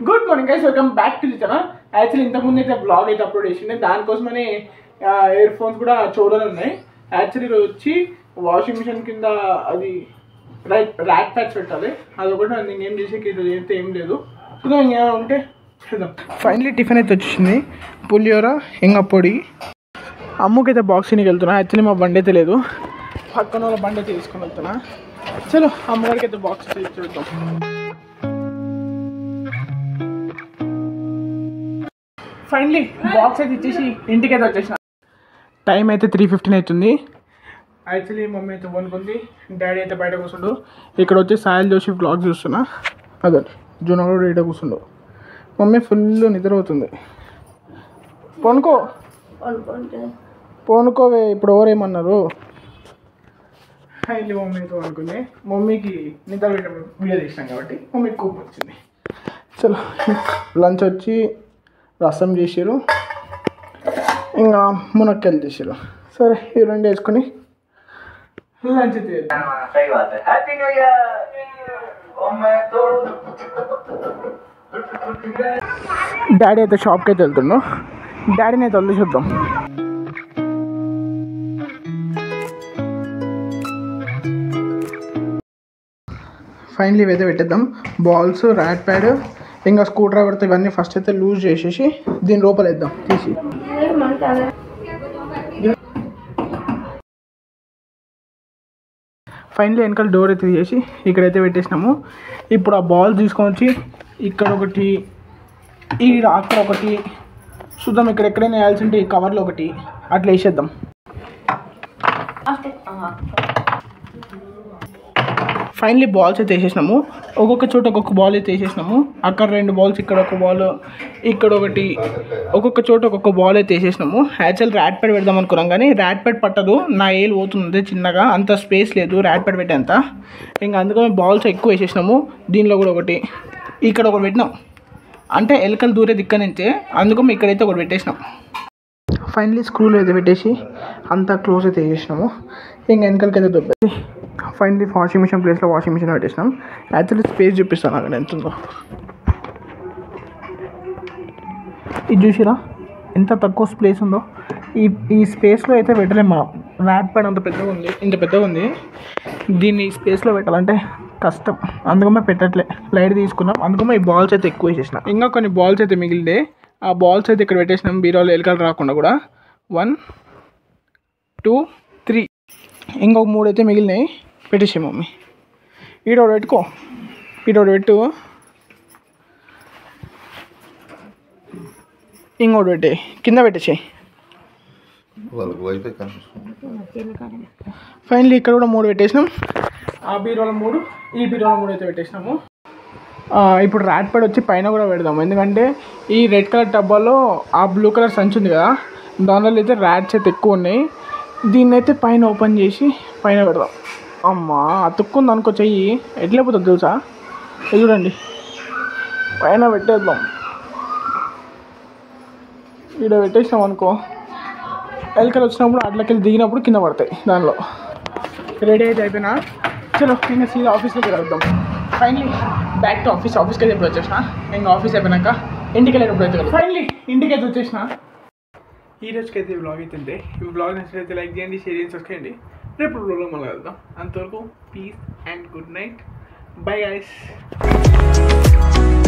good morning guys welcome back to the channel actually ఇంతకుముందు అయితే blog అయితే upload చేసిండే దానికోసమని ఇయర్ ఫోన్స్ కూడా చూడాలి ఉన్నాయి యాక్చువల్లీ ఈరోజు వచ్చి వాషింగ్ మిషన్ కింద అది రైట్ ర్యాక్ ప్యాచ్ పెట్టాలి అది ఒకటి నేను ఏం చేసేకి ఈరోజు అయితే ఏం లేదు చూద్దాం ఇంకేమైనా ఉంటే చూద్దాం ఫైనలీ టిఫిన్ అయితే వచ్చేసింది పులిహోర ఇంకా పొడి అమ్ముకైతే బాక్స్ తినికి వెళ్తున్నా యాక్చువల్లీ మా బండి అయితే లేదు పక్కన వాళ్ళ బండి అయితే తీసుకొని వెళ్తున్నా చలో అమ్మగారికి అయితే బాక్స్ అయితే చూద్దాం ఫైనలీ బాక్స్ అయితే ఇచ్చేసి ఇంటికి అయితే వచ్చేసిన టైం అయితే త్రీ ఫిఫ్టీన్ అవుతుంది యాక్చువల్లీ మమ్మీ అయితే వనుకుంది డాడీ అయితే బయట కూర్చుండు ఇక్కడ వచ్చి సాయల్ జోషి బ్లాగ్ చూస్తున్నా అదే జునగడు ఇట కూర్చుండు మమ్మీ ఫుల్ నిద్ర అవుతుంది పనుకో పనుకోవే ఇప్పుడు ఎవరేమన్నారు ఫైనలీ మమ్మీ అయితే అనుకుంది మమ్మీకి నిద్ర పెట్టినప్పుడు వీడియో తీసినాం కాబట్టి మమ్మీకి కోపం వచ్చింది చలో లంచ్ వచ్చి రసం చేసారు ఇంకా మునక్కాయలు చేసారు సరే ఈ రెండు వేసుకొని లంచ్ చేద్దాం सही बात है हैप्पी न्यू ईयर ओ मैं तो డాడీ అయితే షాప్కి అయితే వెళ్తుండు డాడీని అయితే వదిలి చూద్దాం ఫైనలీ ఇవైతే పెట్టేద్దాం బాల్స్ ర్యాట్ ప్యాడ్ ఇంకా స్క్రూ డ్రైవర్తో ఇవన్నీ ఫస్ట్ అయితే లూజ్ చేసేసి దీని లోపల వేద్దాం తీసి ఫైనలీ వెనకాల డోర్ అయితే తీసేసి ఇక్కడైతే పెట్టేసినాము ఇప్పుడు ఆ బాల్ తీసుకొని వచ్చి ఇక్కడ ఒకటి ఈడ అక్కడ ఒకటి చూద్దాం ఇక్కడ ఎక్కడైనా వేయాల్సి ఉంటే ఈ కవర్లో ఒకటి అట్లా వేసేద్దాం ఫైనలీ బాల్స్ అయితే వేసేసినాము ఒక్కొక్క చోట ఒక్కొక్క బాల్ అయితే వేసేసినాము అక్కడ రెండు బాల్స్ ఇక్కడ ఒక బాల్ ఇక్కడ ఒకటి ఒక్కొక్క చోట ఒక్కొక్క బాల్ అయితే వేసేసినాము యాక్చువల్ ర్యాట్ ప్యాడ్ పెడదాం అనుకున్నాం కానీ ర్యాట్ ప్యాడ్ పట్టదు నా ఏలు పోతుంది చిన్నగా అంత స్పేస్ లేదు ర్యాట్ ప్యాడ్ పెట్టేంత ఇంకా అందుకని బాల్స్ ఎక్కువ వేసేసినాము దీనిలో కూడా ఒకటి ఇక్కడ ఒకటి పెట్టినాం అంటే ఎలకలు దూరే దిక్క నుంచే అందుకని ఇక్కడైతే ఒకటి పెట్టేసినాం ఫైనలీ స్క్రూలు అయితే పెట్టేసి అంతా క్లోజ్ అయితే వేసేసినాము ఇంకా వెనకాలకి అయితే దొబ్బేసి ఫైనలీ వాషింగ్ మిషన్ ప్లేస్లో వాషింగ్ మిషన్ పెట్టేసినాం యాక్చువల్లీ స్పేస్ చూపిస్తాను అక్కడ ఎంత ఉందో ఇది చూసిరా ఎంత తక్కువ స్పేస్ ఉందో ఈ ఈ స్పేస్లో అయితే పెట్టలేము మనం ర్యాట్ ప్యాడ్ అంత పెద్దగా ఉంది ఇంత పెద్దగా ఉంది దీన్ని ఈ స్పేస్లో పెట్టాలంటే కష్టం అందుకమే పెట్టట్లే లైట్ తీసుకున్నాం అందుకమే ఈ బాల్స్ అయితే ఎక్కువ వేసేసిన ఇంకా కొన్ని బాల్స్ అయితే మిగిలితే ఆ బాల్స్ అయితే ఇక్కడ పెట్టేసినాం బీరోలో ఎలుకలు రాకుండా కూడా వన్ టూ త్రీ ఇంకొక మూడు అయితే మిగిలినాయి పెట్టేసే మమ్మీ ఈడోడు పెట్టుకో ఈడోడు పెట్టు ఇంకోటి పెట్టే కింద పెట్టేసేయి వాళ్ళకి వైఫై కనిపిస్తుంది ఫైనలీ ఇక్కడ కూడా మూడు పెట్టేసినాం ఆ బీరోలో మూడు ఈ బీరోలో మూడు అయితే పెట్టేసినాము ఆ, ఇప్పుడు ర్యాట్ ప్యాడ్ వచ్చి పైన కూడా పెడదాం ఎందుకంటే ఈ రెడ్ కలర్ డబ్బాలో ఆ బ్లూ కలర్ సంచి ఉంది కదా దానిలో అయితే ర్యాట్స్ అయితే ఎక్కువ ఉన్నాయి దీన్ని అయితే పైన ఓపెన్ చేసి పైన పెడదాం అమ్మా అతుక్కుంది అనుకో చెయ్యి ఎట్లా పోతుంది తెలుసా ఇది చూడండి పైన పెట్టేద్దాం ఇక్కడ పెట్టేసినాం అనుకో ఎలకలు వచ్చినప్పుడు అట్లకెళ్ళి దిగినప్పుడు కింద పడతాయి దానిలో రెడీ అయితే అయిపోయినా చలో ఇంకా సీదా ఆఫీస్లోకి వెళ్దాం ఫైనలీ బ్యాక్ టు ఆఫీస్ ఆఫీస్కి అయితే ఇప్పుడు వచ్చేసిన ఇంకా ఆఫీస్ అయిపోయినాక ఇంటికి వెళ్ళేటప్పుడు అయితే ఫైనలీ ఇంటికి అయితే వచ్చేసిన ఈ రోజుకి అయితే బ్లాగ్ అవుతుంటే ఈ బ్లాగ్ నచ్చినైతే లైక్ చేయండి షేర్ చేయండి సబ్స్క్రైబ్ చేయండి రేపు బ్లాగ్లో మళ్ళీ వెళ్దాం అంతవరకు peace and good night bye guys